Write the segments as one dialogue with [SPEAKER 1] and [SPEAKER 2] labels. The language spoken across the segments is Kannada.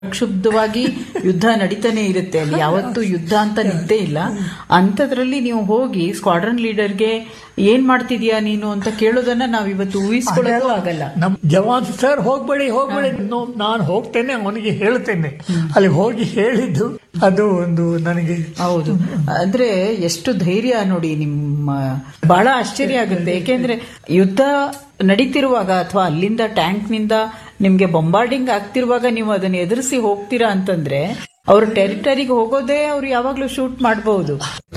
[SPEAKER 1] ಕ್ಷುಬ್ಧವಾಗಿ ಯುದ್ಧ ನಡೀತಾನೆ ಇರುತ್ತೆ ಅಲ್ಲಿ ಯಾವತ್ತೂ ಯುದ್ಧ ಅಂತ ನಿದ್ದೆ ಇಲ್ಲ ಅಂಥದ್ರಲ್ಲಿ ನೀವು ಹೋಗಿ ಸ್ಕ್ವಾಡ್ರನ್ ಲೀಡರ್ಗೆ ಏನ್ ಮಾಡ್ತಿದ್ಯಾ ನೀನು ಅಂತ ಕೇಳೋದನ್ನ ನಾವ್ ಇವತ್ತು ಊಹಿಸ್ಕೊಳ್ಳೋದು ಆಗಲ್ಲ
[SPEAKER 2] ನಮ್ ಜವಾನ್ ಸರ್ ಹೋಗ್ಬೇಡಿ ಹೋಗ್ಬೇಡಿ ನಾನು ಹೋಗ್ತೇನೆ ಅವನಿಗೆ ಹೇಳ್ತೇನೆ ಅಲ್ಲಿ ಹೋಗಿ ಹೇಳಿದ್ದು ಅದು ಒಂದು ನನಗೆ
[SPEAKER 1] ಹೌದು ಅಂದ್ರೆ ಎಷ್ಟು ಧೈರ್ಯ ನೋಡಿ ನಿಮ್ಮ ಬಹಳ ಆಶ್ಚರ್ಯ ಆಗುತ್ತೆ ಏಕೆಂದ್ರೆ ಯುದ್ಧ ನಡೀತಿರುವಾಗ ಅಥವಾ ಅಲ್ಲಿಂದ ಟ್ಯಾಂಕ್ ನಿಂದ ನಿಮ್ಗೆ ಬೊಂಬಾರ್ಡಿಂಗ್ ಆಗ್ತಿರುವಾಗ ನೀವು ಅದನ್ನ ಎದುರಿಸಿ ಹೋಗ್ತೀರಾ ಅಂತಂದ್ರೆ ಅವ್ರ ಟೆರಿಟರಿಗೆ ಹೋಗೋದೇ ಅವ್ರು ಯಾವಾಗ್ಲೂ ಶೂಟ್ ಮಾಡಬಹುದು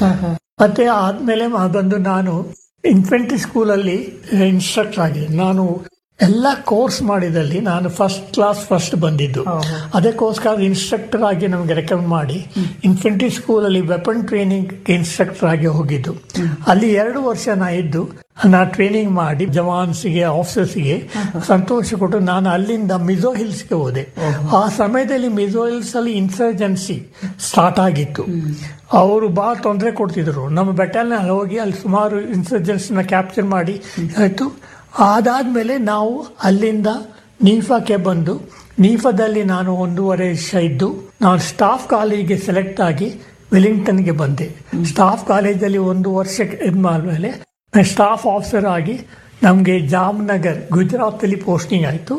[SPEAKER 2] ಮತ್ತೆ ಆದ್ಮೇಲೆ ಮ- ಬಂದು ನಾನು ಇನ್ಫೆಂಟ್ರಿ ಸ್ಕೂಲಲ್ಲಿ ಇನ್ಸ್ಟ್ರಕ್ಟರ್ ಆಗಿದೆ ನಾನು ಎಲ್ಲ ಕೋರ್ಸ್ ಮಾಡಿದಲ್ಲಿ ನಾನು ಫಸ್ಟ್ ಕ್ಲಾಸ್ ಫಸ್ಟ್ ಬಂದಿದ್ದು ಅದಕ್ಕೋಸ್ಕರ ಇನ್ಸ್ಟ್ರಕ್ಟರ್ ಆಗಿ ನಮಗೆ ರೆಕಮೆಂಡ್ ಮಾಡಿ ಇನ್ಫೆಂಟ್ರಿ ಸ್ಕೂಲಲ್ಲಿ ವೆಪನ್ ಟ್ರೈನಿಂಗ್ ಇನ್ಸ್ಟ್ರಕ್ಟರ್ ಆಗಿ ಹೋಗಿದ್ದು ಅಲ್ಲಿ ಎರಡು ವರ್ಷ ನಾ ಇದ್ದು ನಾ ಟ್ರೈನಿಂಗ್ ಮಾಡಿ ಜವಾನ್ಸ್ಗೆ ಆಫೀಸರ್ಸ್ಗೆ ಸಂತೋಷ ಕೊಟ್ಟು ನಾನು ಅಲ್ಲಿಂದ ಮಿಜೋ ಹಿಲ್ಸ್ಗೆ ಹೋದೆ ಆ ಸಮಯದಲ್ಲಿ ಮಿಜೋ ಹಿಲ್ಸ್ ಅಲ್ಲಿ ಇನ್ಸರ್ಜೆನ್ಸಿ ಸ್ಟಾರ್ಟ್ ಆಗಿತ್ತು ಅವರು ಬಹಳ ತೊಂದರೆ ಕೊಡ್ತಿದ್ರು ನಮ್ಮ ಬೆಟಾಲಿಯನ್ ಅಲ್ಲಿ ಹೋಗಿ ಅಲ್ಲಿ ಸುಮಾರು ಇನ್ಸರ್ಜೆನ್ಸ್ನ ಕ್ಯಾಪ್ಚರ್ ಮಾಡಿ ಆಯಿತು ಅದಾದ್ಮೇಲೆ ನಾವು ಅಲ್ಲಿಂದ ನೀಫಾಕ್ಕೆ ಬಂದು ನೀಫಾದಲ್ಲಿ ನಾನು ಒಂದೂವರೆ ವರ್ಷ ಇದ್ದು ನಾನು ಸ್ಟಾಫ್ ಕಾಲೇಜಿಗೆ ಸೆಲೆಕ್ಟ್ ಆಗಿ ವೆಲಿಂಗ್ಟನ್ಗೆ ಬಂದೆ ಸ್ಟಾಫ್ ಕಾಲೇಜಲ್ಲಿ ಒಂದು ವರ್ಷ ಇದ್ಮಾದ್ಮೇಲೆ ಸ್ಟಾಫ್ ಆಫೀಸರ್ ಆಗಿ ನಮಗೆ ಜಾಮ್ನಗರ್ ಗುಜರಾತಲ್ಲಿ ಪೋಸ್ಟಿಂಗ್ ಆಯಿತು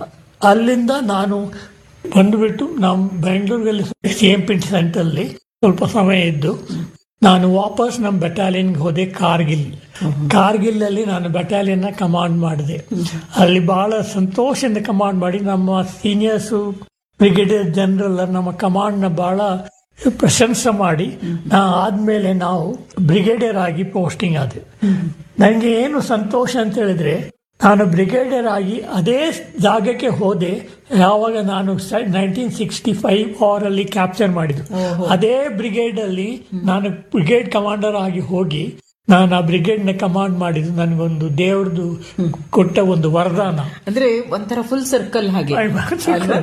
[SPEAKER 2] ಅಲ್ಲಿಂದ ನಾನು ಬಂದುಬಿಟ್ಟು ನಾವು ಬೆಂಗಳೂರಲ್ಲಿ ಸಿ ಎಂ ಪಿ ಸೆಂಟರ್ಲಿ ಸ್ವಲ್ಪ ಸಮಯ ಇದ್ದು ನಾನು ವಾಪಸ್ ನಮ್ಮ ಬೆಟಾಲಿಯನ್ಗೆ ಹೋದೆ ಕಾರ್ಗಿಲ್ ಕಾರ್ಗಿಲ್ ಅಲ್ಲಿ ನಾನು ಬೆಟಾಲಿಯನ್ ಕಮಾಂಡ್ ಮಾಡಿದೆ ಅಲ್ಲಿ ಬಹಳ ಸಂತೋಷದಿಂದ ಕಮಾಂಡ್ ಮಾಡಿ ನಮ್ಮ ಸೀನಿಯರ್ಸು ಬ್ರಿಗೇಡಿಯರ್ ಜನರಲ್ ನಮ್ಮ ಕಮಾಂಡ್ ನ ಬಹಳ ಪ್ರಶಂಸೆ ಮಾಡಿ ನಾ ಆದ್ಮೇಲೆ ನಾವು ಬ್ರಿಗೇಡಿಯರ್ ಆಗಿ ಪೋಸ್ಟಿಂಗ್ ಆದೆ ನನಗೆ ಏನು ಸಂತೋಷ ಅಂತ ಹೇಳಿದ್ರೆ ನಾನು ಬ್ರಿಗೇಡಿಯರ್ ಆಗಿ ಅದೇ ಜಾಗಕ್ಕೆ ಹೋದೆ ಯಾವಾಗ ನಾನು ನೈನ್ಟೀನ್ ಸಿಕ್ಸ್ಟಿ ಫೈವ್ ಅವರಲ್ಲಿ ಕ್ಯಾಪ್ಚರ್ ಮಾಡಿದ್ದು ಅದೇ ಬ್ರಿಗೇಡ್ ಅಲ್ಲಿ ನಾನು ಬ್ರಿಗೇಡ್ ಕಮಾಂಡರ್ ಆಗಿ ಹೋಗಿ ನಾನು ಆ ಬ್ರಿಗೇಡ್ ನ ಕಮಾಂಡ್ ಮಾಡಿದ್ದು ನನಗೊಂದು ದೇವ್ರದ್ದು ಕೊಟ್ಟ ಒಂದು ವರದಾನ
[SPEAKER 1] ಅಂದ್ರೆ ಒಂಥರ ಫುಲ್ ಸರ್ಕಲ್ ಹಾಗೆ
[SPEAKER 2] ಅಲ್ವಾ?
[SPEAKER 1] ಅಲ್ವಾ?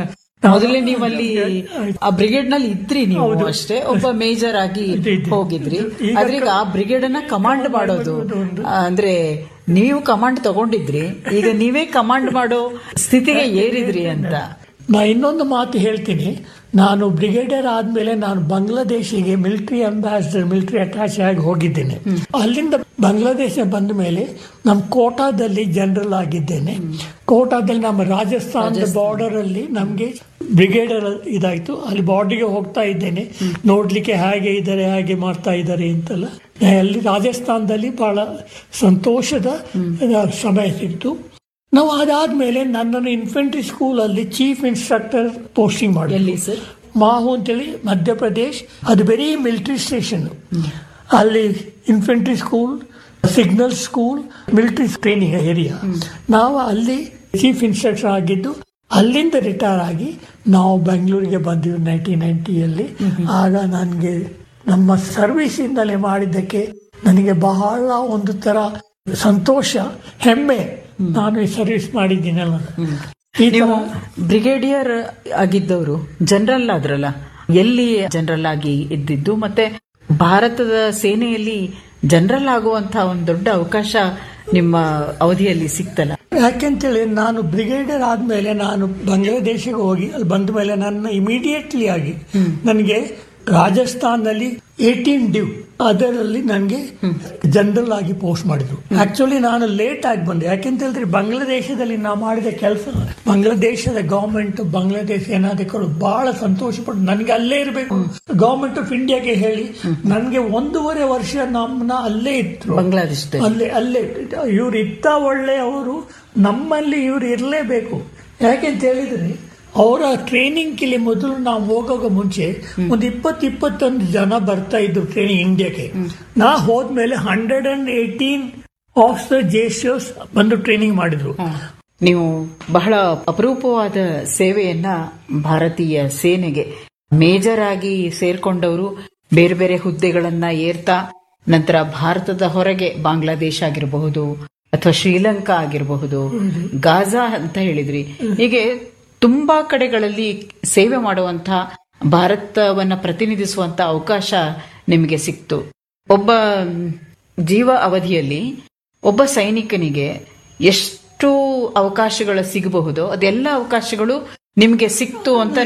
[SPEAKER 1] ಮೊದಲೇ ನೀವು ಅಲ್ಲಿ ಆ ಬ್ರಿಗೇಡ್ ನಲ್ಲಿ ಇದ್ರಿ ನೀವು ಅಷ್ಟೇ ಒಬ್ಬ ಮೇಜರ್ ಆಗಿ
[SPEAKER 2] ಇದ್ದೆ, ಇದ್ದೆ.
[SPEAKER 1] ಹೋಗಿದ್ರಿ
[SPEAKER 2] ಈಗ
[SPEAKER 1] ಆದ್ರೆ ಈಗ ಆ ಬ್ರಿಗೇಡ್ ಅನ್ನ ಕಮಾಂಡ್ ಮಾಡೋದು ಆ, ಅಂದ್ರೆ ನೀವು ಕಮಾಂಡ್ ತಗೊಂಡಿದ್ರಿ ಈಗ ನೀವೇ ಕಮಾಂಡ್ ಮಾಡೋ ಸ್ಥಿತಿಗೆ ಏರಿದ್ರಿ ಅಂತ
[SPEAKER 2] ನಾ ಇನ್ನೊಂದು ಮಾತು ಹೇಳ್ತೀನಿ ನಾನು ಬ್ರಿಗೇಡಿಯರ್ ಆದ್ಮೇಲೆ ನಾನು ಬಾಂಗ್ಲಾದೇಶಿಗೆ ಮಿಲಿಟರಿ ಅಂಬಾಸಿಡರ್ ಮಿಲಿಟರಿ ಅಟ್ಯಾಚ್ ಆಗಿ ಹೋಗಿದ್ದೇನೆ ಅಲ್ಲಿಂದ ಬಾಂಗ್ಲಾದೇಶ ಬಂದ ಮೇಲೆ ನಮ್ಮ ಕೋಟಾದಲ್ಲಿ ಜನರಲ್ ಆಗಿದ್ದೇನೆ ಕೋಟಾದಲ್ಲಿ ನಮ್ಮ ರಾಜಸ್ಥಾನದ ಬಾರ್ಡರ್ ಅಲ್ಲಿ ನಮಗೆ ಬ್ರಿಗೇಡರ್ ಇದಾಯ್ತು ಅಲ್ಲಿ ಬಾರ್ಡರ್ಗೆ ಹೋಗ್ತಾ ಇದ್ದೇನೆ ನೋಡ್ಲಿಕ್ಕೆ ಹೇಗೆ ಇದ್ದಾರೆ ಹೇಗೆ ಮಾಡ್ತಾ ಇದ್ದಾರೆ ಅಂತೆಲ್ಲ ಅಲ್ಲಿ ರಾಜಸ್ಥಾನದಲ್ಲಿ ಬಹಳ ಸಂತೋಷದ ಸಮಯ ಸಿಕ್ತು ನಾವು ಅದಾದ್ಮೇಲೆ ನನ್ನನ್ನು ಇನ್ಫೆಂಟ್ರಿ ಸ್ಕೂಲ್ ಅಲ್ಲಿ ಚೀಫ್ ಇನ್ಸ್ಟ್ರಕ್ಟರ್ ಪೋಸ್ಟಿಂಗ್ ಮಾಡಿ
[SPEAKER 1] ಎಲ್ಲಿ ಸರ್
[SPEAKER 2] ಮಾಹು ಅಂತೇಳಿ ಮಧ್ಯಪ್ರದೇಶ್ ಅದು ಬರೀ ಮಿಲಿಟರಿ ಸ್ಟೇಷನ್ ಅಲ್ಲಿ infantry school signal school military training area ನಾವು ಅಲ್ಲಿ ಚೀಫ್ ಇನ್ಸ್ಟ್ರಕ್ಟರ್ ಆಗಿದ್ದು ಅಲ್ಲಿಂದ ರಿಟೈರ್ ಆಗಿ ನಾವು ಬೆಂಗಳೂರಿಗೆ ಬಂದಿವಿ ನೈನ್ಟೀನ್ ನೈಂಟಿಯಲ್ಲಿ ಆಗ ನನಗೆ ನಮ್ಮ ಸರ್ವಿಸ್ ಇಂದಲೇ ಮಾಡಿದ್ದಕ್ಕೆ ನನಗೆ ಬಹಳ ಒಂದು ತರ ಸಂತೋಷ ಹೆಮ್ಮೆ ನಾನು ಈ ಸರ್ವಿಸ್ ಮಾಡಿದ್ದೀನಲ್ಲ ಈ ತರ
[SPEAKER 1] ನೀವು ಬ್ರಿಗೇಡಿಯರ್ ಆಗಿದ್ದವರು ಜನರಲ್ ಆದ್ರಲ್ಲ ಎಲ್ಲಿ ಜನರಲ್ ಆಗಿ ಇದ್ದಿದ್ದು ಮತ್ತೆ ಭಾರತದ ಸೇನೆಯಲ್ಲಿ ಜನರಲ್ ಆಗುವಂತಹ ಒಂದು ದೊಡ್ಡ ಅವಕಾಶ ನಿಮ್ಮ ಅವಧಿಯಲ್ಲಿ ಸಿಕ್ತಲ್ಲ
[SPEAKER 2] ಯಾಕೆಂತೇಳಿ ನಾನು ಬ್ರಿಗೇಡಿಯರ್ ಆದ್ಮೇಲೆ ನಾನು ಬಾಂಗ್ಲಾದೇಶಕ್ಕೆ ಹೋಗಿ ಅಲ್ಲಿ ಬಂದ ಮೇಲೆ ನನ್ನ ಇಮಿಡಿಯೇಟ್ಲಿ ಆಗಿ ನನಗೆ ರಾಜಸ್ಥಾನದಲ್ಲಿ ಏಟೀನ್ ಡ್ಯೂ ಅದರಲ್ಲಿ ನನಗೆ ಜನರಲ್ ಆಗಿ ಪೋಸ್ಟ್ ಮಾಡಿದ್ರು ಆಕ್ಚುಲಿ ನಾನು ಲೇಟ್ ಆಗಿ ಬಂದೆ ಯಾಕೆಂತ ಹೇಳಿದ್ರೆ ಬಾಂಗ್ಲಾದೇಶದಲ್ಲಿ ನಾವು ಮಾಡಿದ ಕೆಲಸ ಬಾಂಗ್ಲಾದೇಶದ ಗವರ್ಮೆಂಟ್ ಬಾಂಗ್ಲಾದೇಶ ಸೇನಾಧಿಕಾರಿಗಳು ಬಹಳ ಸಂತೋಷ ಪಟ್ಟು ನನಗೆ ಅಲ್ಲೇ ಇರಬೇಕು ಗವರ್ಮೆಂಟ್ ಆಫ್ ಇಂಡಿಯಾಗೆ ಹೇಳಿ ನನಗೆ ಒಂದೂವರೆ ವರ್ಷ ನಮ್ಮನ್ನ ಅಲ್ಲೇ ಇತ್ತು
[SPEAKER 1] ಬಾಂಗ್ಲಾದೇಶದಲ್ಲಿ
[SPEAKER 2] ಅಲ್ಲೇ ಅಲ್ಲೇ ಇವ್ರು ಇತ್ತ ಒಳ್ಳೆ ಅವರು ನಮ್ಮಲ್ಲಿ ಇವ್ರು ಇರಲೇಬೇಕು ಯಾಕೆಂತ ಹೇಳಿದ್ರೆ ಅವರ ಟ್ರೈನಿಂಗ್ ಕಿಲಿ ಮೊದಲು ನಾವು ಹೋಗೋಗ ಮುಂಚೆ ಒಂದು ಇಪ್ಪತ್ತು ಇಪ್ಪತ್ತೊಂದು ಜನ ಬರ್ತಾ ಇದ್ರು ಟ್ರೈನಿಂಗ್ ಇಂಡಿಯಾಕ್ಕೆ ನಾ ಹೋದ್ಮೇಲೆ ಹಂಡ್ರೆಡ್ ಅಂಡ್ ಏಯ್ಟೀನ್ ಆಫೀಸರ್ ಜೇಷರ್ಸ್ ಬಂದು ಟ್ರೈನಿಂಗ್ ಮಾಡಿದ್ರು
[SPEAKER 1] ನೀವು ಬಹಳ ಅಪರೂಪವಾದ ಸೇವೆಯನ್ನ ಭಾರತೀಯ ಸೇನೆಗೆ ಮೇಜರ್ ಆಗಿ ಸೇರ್ಕೊಂಡವರು ಬೇರೆ ಬೇರೆ ಹುದ್ದೆಗಳನ್ನ ಏರ್ತಾ ನಂತರ ಭಾರತದ ಹೊರಗೆ ಬಾಂಗ್ಲಾದೇಶ ಆಗಿರಬಹುದು ಅಥವಾ ಶ್ರೀಲಂಕಾ ಆಗಿರಬಹುದು ಗಾಜಾ ಅಂತ ಹೇಳಿದ್ರಿ ಹೀಗೆ ತುಂಬಾ ಕಡೆಗಳಲ್ಲಿ ಸೇವೆ ಮಾಡುವಂತಹ ಭಾರತವನ್ನ ಪ್ರತಿನಿಧಿಸುವಂತ ಅವಕಾಶ ನಿಮಗೆ ಸಿಕ್ತು ಒಬ್ಬ ಜೀವ ಅವಧಿಯಲ್ಲಿ ಒಬ್ಬ ಸೈನಿಕನಿಗೆ ಎಷ್ಟು ಅವಕಾಶಗಳು ಸಿಗಬಹುದೋ ಅದೆಲ್ಲ ಅವಕಾಶಗಳು ನಿಮ್ಗೆ ಸಿಕ್ತು ಅಂತ